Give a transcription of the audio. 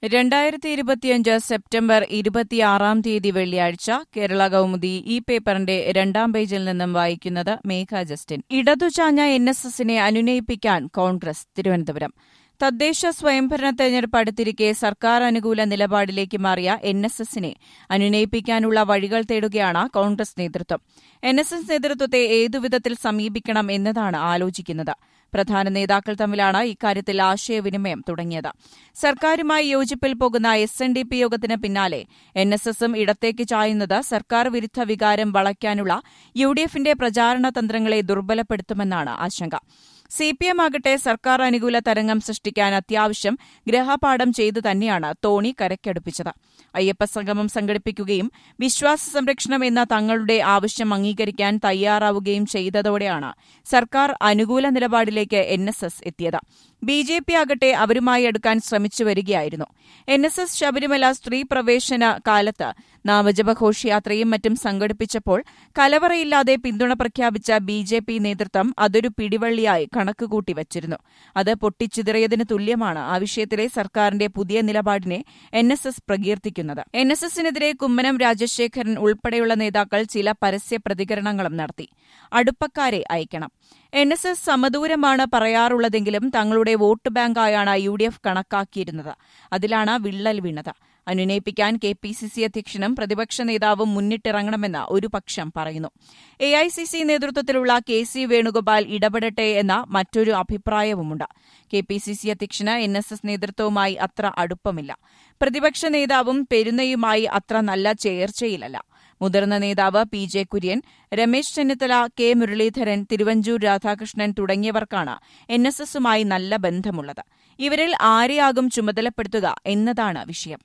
രണ്ടായിരത്തി ഇരുപത്തിയഞ്ച് സെപ്റ്റംബർ ഇരുപത്തിയാറാം തീയതി വെള്ളിയാഴ്ച കേരള കൗമുദി ഈ പേപ്പറിന്റെ രണ്ടാം പേജിൽ നിന്നും വായിക്കുന്നത് മേഘ ജസ്റ്റിൻ ഇടതുചാഞ്ഞ എൻ എസ് എസിനെ അനുനയിപ്പിക്കാൻ കോൺഗ്രസ് തിരുവനന്തപുരം തദ്ദേശ സ്വയംഭരണ തെരഞ്ഞെടുപ്പ് അടുത്തിരിക്കെ സർക്കാർ അനുകൂല നിലപാടിലേക്ക് മാറിയ എൻ എസ് എസിനെ അനുനയിപ്പിക്കാനുള്ള വഴികൾ തേടുകയാണ് കോൺഗ്രസ് നേതൃത്വം എൻ എസ് എസ് നേതൃത്വത്തെ ഏതുവിധത്തിൽ സമീപിക്കണം എന്നതാണ് ആലോചിക്കുന്നത് പ്രധാന നേതാക്കൾ തമ്മിലാണ് ഇക്കാര്യത്തിൽ ആശയവിനിമയം തുടങ്ങിയത് സർക്കാരുമായി യോജിപ്പിൽ പോകുന്ന എസ് എൻ ഡി പി യോഗത്തിന് പിന്നാലെ എൻ എസ് എസും ഇടത്തേക്ക് ചായുന്നത് സർക്കാർ വിരുദ്ധ വികാരം വളയ്ക്കാനുള്ള യു ഡി എഫിന്റെ പ്രചാരണ തന്ത്രങ്ങളെ ദുർബലപ്പെടുത്തുമെന്നാണ് ആശങ്ക സി പി എം ആകട്ടെ സർക്കാർ അനുകൂല തരംഗം സൃഷ്ടിക്കാൻ അത്യാവശ്യം ഗ്രഹപാഠം ചെയ്തു തന്നെയാണ് തോണി കരയ്ക്കടുപ്പിച്ചത് അയ്യപ്പ സംഗമം സംഘടിപ്പിക്കുകയും വിശ്വാസ സംരക്ഷണം എന്ന തങ്ങളുടെ ആവശ്യം അംഗീകരിക്കാൻ തയ്യാറാവുകയും ചെയ്തതോടെയാണ് സർക്കാർ അനുകൂല നിലപാടിലേക്ക് എൻ എസ് എസ് എത്തിയത് ബി ജെ പി ആകട്ടെ അവരുമായി അടുക്കാൻ ശ്രമിച്ചു വരികയായിരുന്നു എൻ എസ് എസ് ശബരിമല സ്ത്രീ പ്രവേശന കാലത്ത് നാമജപ ഘോഷയാത്രയും മറ്റും സംഘടിപ്പിച്ചപ്പോൾ കലവറയില്ലാതെ പിന്തുണ പ്രഖ്യാപിച്ച ബി ജെ പി നേതൃത്വം അതൊരു പിടിവള്ളിയായി കണക്കുകൂട്ടി വച്ചിരുന്നു അത് പൊട്ടിച്ചിതറിയതിന് തുല്യമാണ് ആ വിഷയത്തിലെ സർക്കാരിന്റെ പുതിയ നിലപാടിനെ എൻ എസ് എസ് പ്രകീർത്തിക്കുന്നത് എൻ എസ് എസിനെതിരെ കുമ്മനം രാജശേഖരൻ ഉൾപ്പെടെയുള്ള നേതാക്കൾ ചില പരസ്യ പ്രതികരണങ്ങളും നടത്തി അടുപ്പക്കാരെ അയക്കണം എൻ എസ് എസ് സമദൂരമാണ് പറയാറുള്ളതെങ്കിലും തങ്ങളുടെ വോട്ട് ബാങ്കായാണ് യു ഡി എഫ് കണക്കാക്കിയിരുന്നത് അതിലാണ് വിള്ളൽ വീണത് അനുനയിപ്പിക്കാൻ കെ പി സി സി അധ്യക്ഷനും പ്രതിപക്ഷ നേതാവും മുന്നിട്ടിറങ്ങണമെന്ന് ഒരു പക്ഷം പറയുന്നു എ ഐ സി സി നേതൃത്വത്തിലുള്ള കെ സി വേണുഗോപാൽ ഇടപെടട്ടെ എന്ന മറ്റൊരു അഭിപ്രായവുമുണ്ട് കെ പി സി സി അധ്യക്ഷന് എൻ എസ് എസ് നേതൃത്വവുമായി അത്ര അടുപ്പമില്ല പ്രതിപക്ഷ നേതാവും പെരുന്നയുമായി അത്ര നല്ല ചേർച്ചയിലല്ല മുതിർന്ന നേതാവ് P J Kurian Ramesh Chennithala K Muraleedharan Thiruvanchoor Radhakrishnan തുടങ്ങിയവർക്കാണ് എൻ എസ് എസുമായി നല്ല ബന്ധമുള്ളത് ഇവരിൽ ആരെയാകും ചുമതലപ്പെടുത്തുക എന്നതാണ് വിഷയം